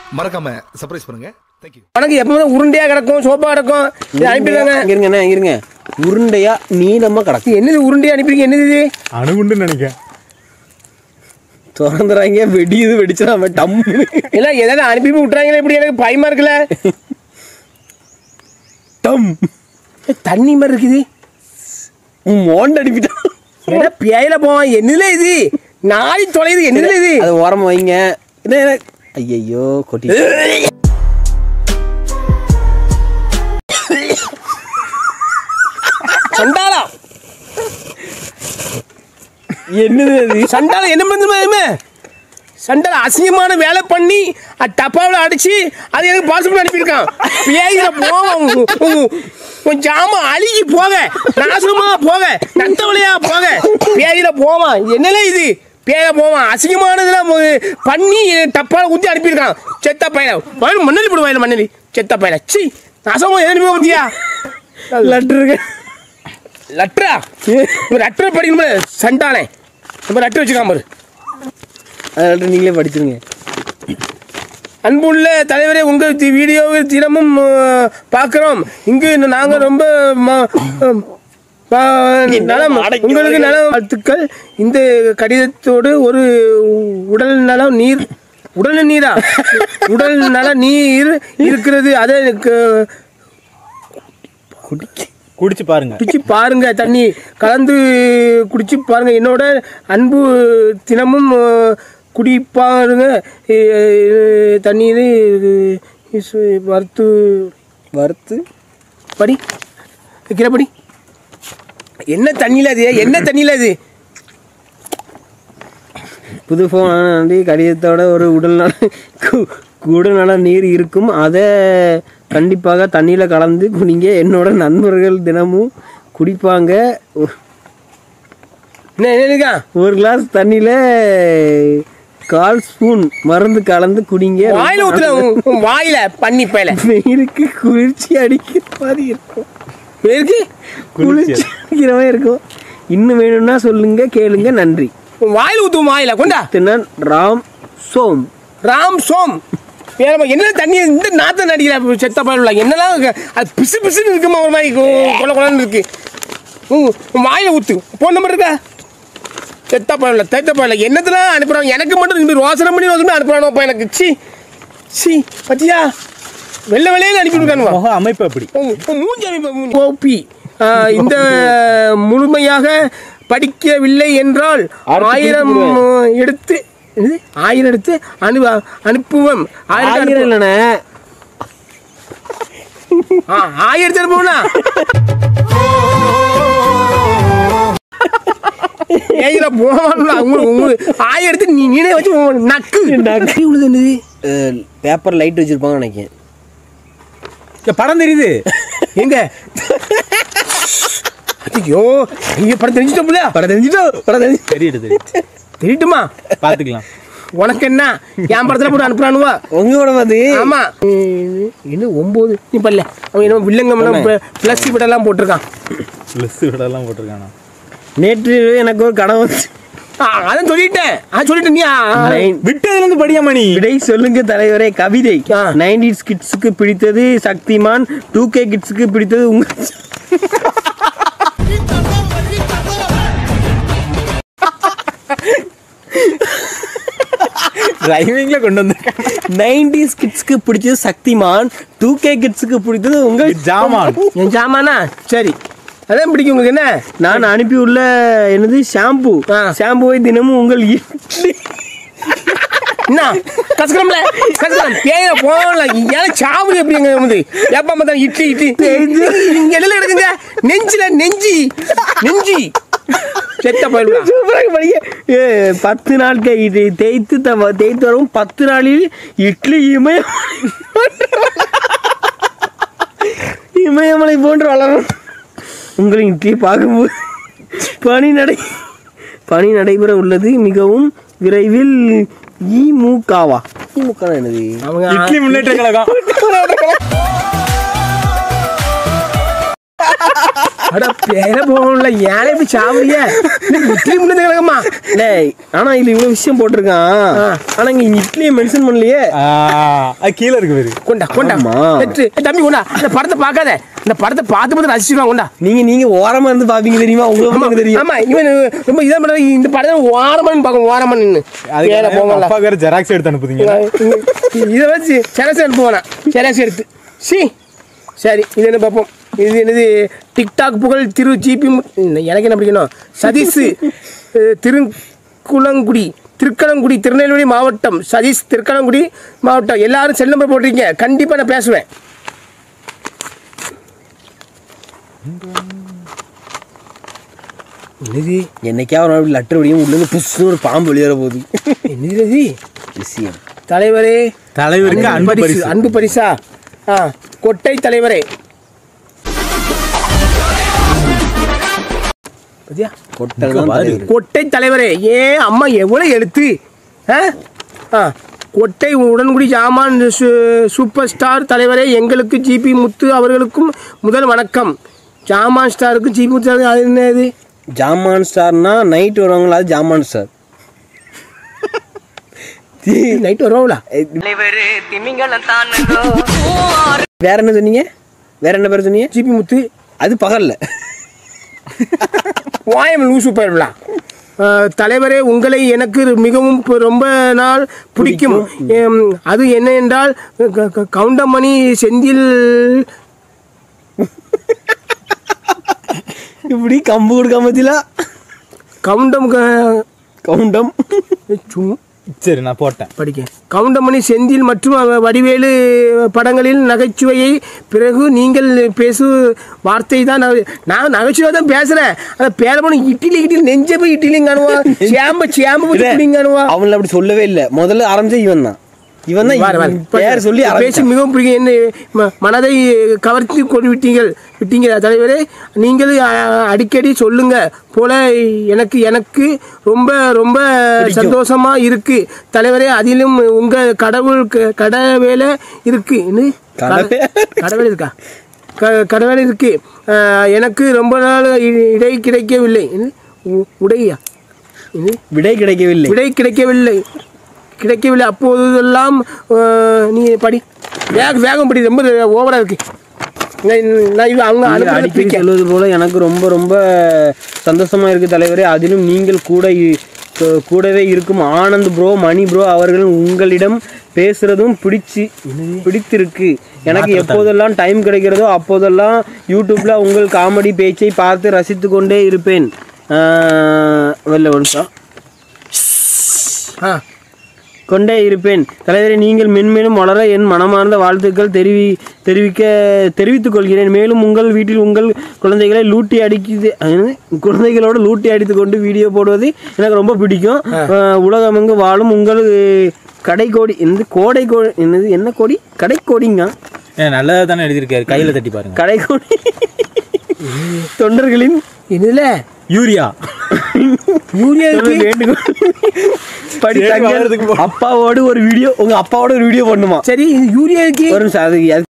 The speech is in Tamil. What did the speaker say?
மறக்காம சர்ப்ரைஸ் பண்ணுங்க தேங்க்யூ உனக்கு எப்பவுமே உருண்டையா கிடக்கும் சோப்பா கிடக்கும் இது அனுப்பிடுறாங்க இங்க இருங்கண்ணே இங்க இருங்க உருண்டையா நீளமா கிடக்கு என்னது உருண்டையா அனுப்பிடுங்க என்னது இது அணுகுண்டுன்னு நினைக்கிறேன் திறந்துறாங்க வெடியுது வெடிச்சிடாம டம்மு இல்ல ஏதாவது அனுப்பி விட்டுறாங்களே இப்படி எனக்கு பயமா இருக்குல்ல டம் ஏ, தண்ணி மாதிரி இருக்குது மோண்டு அடிப்பிட்டான் ஏன்னா பேயில போவான் என்னதுல இது நாய் தொலைது என்னதுல இது அது ஓரமா வைங்க என்ன என்ன ஐயையோ கொட்டி சண்டாளா என்னது அது சண்டாளா என்ன பண்ணுமா சண்டாளா அசிங்கமான வேலை பண்ணி அது டப்பாவில் அடிச்சு அது எனக்கு பாஸ்போர்ட் அனுப்பியிருக்கான் பேயில போவான் உன் ஜாம அழுகி போக நாசமா போக நட்டவளையா போக பேயில போவான் என்னல இது பேய போவான் அசிங்கமானதெல்லாம் பண்ணி டப்பாவில் ஊற்றி அனுப்பியிருக்கான் செத்த பையன் வயல் மண்ணலி போடு வயல் மண்ணலி செத்த பையன் சி நாசமா எதுவுமே பத்தியா லட்டு இருக்கு லெட்டரா ஒரு லெட்டர் படிக்கணும் சண்டானே நம்ம லெட்டர் வச்சுக்காம பாரு அது லட்டு நீங்களே படிச்சிருங்க அன்புள்ள தலைவரே உங்கள் தி- வீடியோவை தினமும் அஹ், பார்க்கிறோம் இங்கு நாங்கள் ரொம்ப ம- அஹ், ப- நலம் உங்களுக்கு நலம் வாழ்த்துக்கள் இந்த கடிதத்தோடு ஒரு உடல் நலம் நீர் உடல் நீரா உடல் நல நீர் இருக்கிறது அதை எனக்கு குடிச்சு பாருங்க குடிச்சு பாருங்க தண்ணி கலந்து குடிச்சு பாருங்க என்னோட அன்பு தினமும் அஹ், குடிப்பாருங்க அஹ், தண்ணீர் அஹ், வறுத்து வறுத்து படி வைக்கிற படி என்ன தண்ணியில் அது என்ன தண்ணியில் அது புது ஃபோன் வந்து கடிதத்தோட ஒரு உடல் நல கு- உடல் நல நீர் இருக்கும் அதை கண்டிப்பாக தண்ணியில் கலந்து குடிங்க என்னோட நண்பர்கள் தினமும் குடிப்பாங்க ஒ- என்ன என்ன இருக்கா ஒரு கிளாஸ் தண்ணியில் கால் ஸ்பூன் மருந்து கலந்து குடிங்க வாயில ஊத்துல உன் உன் வாயில பண்ணி பயல வெயிலுக்கு குளிர்ச்சி அடிக்கிற மாதிரி இருக்கும் இருக்கு குளிர்ச்சி அடிக்கிற மாதிரி இருக்கும் இன்னும் வேணும்னா சொல்லுங்க கேளுங்க நன்றி உன் வாயில ஊத்து உன் வாயில கொண்டா தினன் ராம் சோம் ராம் சோம் வேற என்ன தண்ணி இந்த நாத்த நடிக்கல செத்த பயலுள்ள என்னலாம் இருக்கு? அது பிசு பிசுன்னு இருக்குமா ஒரு மாதிரி கொ- கொல கொலன்னு இருக்கு உன் உன் வாயில ஊத்து போன் நம்பர் இருக்கா செத்த பயலுள்ள தேத்த பயல என்னத்தெல்லாம் அனுப்புறாங்க எனக்கு மட்டும் இந்த ரோசனை பண்ணி ரோசனை அனுப்புறானோப்பா எனக்கு சி சி பத்தியா வெள்ளை வெள்ளையில அனுப்பி விடுக்கானுவா முக அமைப்பு அப்படி ஓபி இந்த முழுமையாக படிக்கவில்லை என்றால் அடுத்து ஆயிரம் திருப்பி எடுத்து என்னது? ஆயிரம் எடுத்து அனு அனுப்புவோம் ஆயிரம் ஆயிரம் அனுப்பு- இல்லைண்ணே ஆ, ஆயிரத்தி அனுப்புவோம்னா ஏயில போவான்ல உங்களுக்கு உங்களுக்கு ஆயிரத்தி நீ நீனே வச்சு உன் நக்கு நக்கு உள்ளது என்னது பேப்பர் லைட் வச்சிருப்பாங்க நினைக்கிறேன் படம் தெரியுது எங்க ஐயோ இங்க படம் தெரிஞ்சிட்டோம்ல படம் தெரிஞ்சிட்டோம் படம் தெரிஞ்சு தெரியுது தெரியுது தெரியட்டுமா பார்த்துக்கலாம் உனக்கு என்ன என் படத்துல போட்டு அனுப்புறானுவா உங்களோட மாதிரி ஆமா என்ன ஒன்பது நீ பல்ல அவன் என்ன வில்லங்கம் பிளஸ் விடலாம் போட்டிருக்கான் ப்ளஸ் விடலாம் போட்டிருக்கானா நேற்று எனக்கு ஒரு கனவு வந்துச்சு. ஆ, அதான் சொல்லிட்டேன் ஆ சொல்லிட்டேன் நீ ஆ, ஆ. Nine- விட்டதுல இருந்து படியாமா நீ விடை சொல்லுங்க தலைவரே கவிதை ஆ. நைன்டிஸ் கிட்ஸுக்கு பிடித்தது சக்திமான் டூ கே கிட்ஸுக்கு பிடித்தது உங்க ரைமிங்ல கொண்டு வந்திருக்கான் நைன்டிஸ் கிட்ஸுக்கு பிடிச்சது சக்திமான் டூ கே கிட்ஸுக்கு பிடித்தது உங்க ஜாமான் என் ஜாமானா சரி அதான் பிடிக்கும் உங்களுக்கு என்ன நான் அனுப்பியுள்ள என்னது ஷாம்பு ஆ. ஷாம்புவை தினமும் உங்கள் இட்லி என்ன கசக்கரம்ல கசக்கரம் பேர போகல ஏன் சாவு எப்படி எங்க வந்து ஏப்பா மத்தான் இட்லி இட்லி இங்க எல்லாம் எடுக்குங்க நெஞ்சில நெஞ்சி நெஞ்சி செத்த போயிடுவா சூப்பராக படிக்க ஏ, பத்து நாட்கள் இது தேய்த்து த- தேய்த்து வரும் பத்து நாளில் இட்லி இமய இமயமலை போன்று வளரும் உங்களின் இட்லி பார்க்கும்போது பணி நடை பணி நடைபெற உள்ளது மிகவும் விரைவில் இமுகவா திமுக என்னது அவங்க இட்லி முன்னேற்ற கழகம் அட பேர போகல ஏழை இப்படி சாவறிய இட்லி முன்னது கிடக்கம்மா டேய் ஆனா இதுல இவ்வளவு விஷயம் போட்டிருக்கான் ஆனா இங்க இட்லியை மென்ஷன் பண்ணலையே ஆ, அது கீழே இருக்கு பேரு கொண்டா கொண்டா ஆமா. பெற்று ஏய், தம்பி கொண்டா இந்த படத்தை பார்க்காத இந்த படத்தை பார்த்து பார்த்து ரசிச்சுக்கலாம் கொண்டா நீங்க நீங்க ஓரமா இருந்து பாப்பீங்க தெரியுமா உங்களுக்கு ஆமா மட்டும் தெரியும் ஆமா இவன் ரொம்ப இதா பண்ண இந்த படத்தை ஓரமன் பார்க்கும் ஓரமன் நின்று ஏழை போகல அப்பா வேற ஜெராக்ஸ் எடுத்து அனுப்புதீங்க இதை வச்சு செரசு அனுப்புவானா செரசு எடுத்து சி சரி இது என்ன பார்ப்போம் இது என்னது டிக்டாக் புகழ் திரு ஜிபி மு- இந்த எனக்கு என்ன பிடிக்கணும் சதீஷ் அஹ், திருக்குளங்குடி திருக்கலங்குடி திருநெல்வேலி மாவட்டம் சதீஷ் திருக்கலங்குடி மாவட்டம் எல்லாரும் செல் நம்பர் போட்டிருக்கீங்க கண்டிப்பாக நான் பேசுவேன் என்னது என்னைக்கா ஒரு நாள் லெட்டர் வடியும் உள்ள இருந்து புஷ்னு ஒரு பாம்பு வெளியேற போகுது என்னது இது? விஷயம் தலைவரே தலைவருக்கு அன்பு பரிசு பரிசு அன்பு பரிசா ஆ கொட்டை தலைவரே பாத்தியா? கொட்டல் தான் பாரு. தலைவர். கொட்டை தலைவரே ஏன் அம்மா எவ்வளோ எழுத்து ஆ ஆ கொட்டை உடன்குடி ஜாமான் சு- சூப்பர் ஸ்டார் தலைவரே எங்களுக்கு ஜிபி முத்து அவர்களுக்கும் முதல் வணக்கம் ஜாமான் ஸ்டாருக்கும் ஜிபி முத்து அது என்ன இது ஜாமான் ஸ்டார்னா நைட் வருவாங்களா அது ஜாமான் ஸ்டார் நைட் வருவாங்களா வேற என்ன சொன்னீங்க வேற என்ன பேர் சொன்னீங்க ஜிபி முத்து அது பகல்ல வாயம் லூசு போயிடலாம் தலைவரே உங்களை எனக்கு மிகவும் பு- ரொம்ப நாள் பிடிக்கும் எம், அது என்ன என்றால் க- க- கவுண்டமணி செந்தில் இப்படி கம்பு கொடுக்காம பத்தில கவுண்டம் க- கவுண்டம் சும்- சரி நான் போட்டேன் படிக்க கவுண்டமணி செந்தில் மற்றும் அவ- வடிவேலு படங்களில் நகைச்சுவையை பிறகு நீங்கள் பேசு வார்த்தை தான் நகை- நான் நகைச்சுவை தான் பேசுறேன் அந்த பேர பண்ணி இட்லி இட்லி நெஞ்ச போய் இட்லியும் காணுவா சேம்ப சேம்ப போய் இட்லியும் காணுவா அவங்கள அப்படி சொல்லவே இல்லை முதல்ல ஆரம்பிச்ச இவன் தான் இவன் தான் வாரு, வாரு. இவன் பேர் சொல்லி பேசி ஆரம்பிச்சான். மிகவும் பிடிக்கும் என்ன ம- மனதை கவர்த்தி கொண்டு விட்டீங்கள் விட்டீங்க தலைவரே நீங்கள் அ, அடிக்கடி சொல்லுங்க போல எனக்கு எனக்கு ரொம்ப ரொம்ப சந்தோஷமா இருக்கு தலைவரே அதிலும் உங்க கடவுள் க- கடவேலை இருக்கு என்ன? கடவே- கடவேலை இருக்கா க கடவேலை இருக்கு அஹ், எனக்கு ரொம்ப நாள் இ- இடை கிடைக்கவில்லை என்ன? உ- உடையா என்ன? விடை கிடைக்கவில்லை விடை கிடைக்கவில்லை கிடைக்கவில்லை அப்போதெல்லாம் அஹ், நீ படி வேக வேகம் படி ரொம்ப ஓவரா இருக்கு நான் நான் இது அவங்க நீங்கள் அனுப்புறத அடிக்கடி பிடிக்க சொல்வது போல எனக்கு ரொம்ப ரொம்ப சந்தோஷமா இருக்கு தலைவரே அதிலும் நீங்கள் கூட இ- கூ- கூடவே இருக்கும் ஆனந்த் ப்ரோ மணி ப்ரோ அவர்கள் உங்களிடம் பேசுறதும் பிடிச்சி பிடித்திருக்கு எனக்கு எப்போதெல்லாம் டைம் கிடைக்கிறதோ அப்போதெல்லாம் யூடியூப்ல உங்கள் காமெடி பேச்சை பார்த்து ரசித்து கொண்டே இருப்பேன் ஆஹ் வெளில ஒரு நிமிஷம். ஆ கொண்டே இருப்பேன் தலைவரே நீங்கள் மென்மேலும் வளர என் மனமார்ந்த வாழ்த்துக்கள் தெரிவி தெரிவிக்க தெரிவித்துக் கொள்கிறேன் மேலும் உங்கள் வீட்டில் உங்கள் குழந்தைகளை லூட்டி அடிக்குது என்னது? குழந்தைகளோடு லூட்டி அடித்து கொண்டு வீடியோ போடுவது எனக்கு ரொம்ப பிடிக்கும் அஹ், உலகமெங்கு வாழும் உங்கள் கடைக்கோடி என்னது கோடை கோ என்னது என்ன கோடி கடைக்கோடிங்க ஏன் நல்லதா தானே எழுதியிருக்காரு கையில தட்டி பாருங்க கடைக்கோடி தொண்டர்களின் இதுல யூரியா யூரியா இருக்கு வேண்டுகோள் படி சரி, தங்கள் வளர்றதுக்கு போ. அப்பாவோடு ஒரு வீடியோ உங்க அப்பாவோட ஒரு வீடியோ பண்ணுமா சரி இது யூரியா இருக்கு ஒரு நிமிஷம் அது அது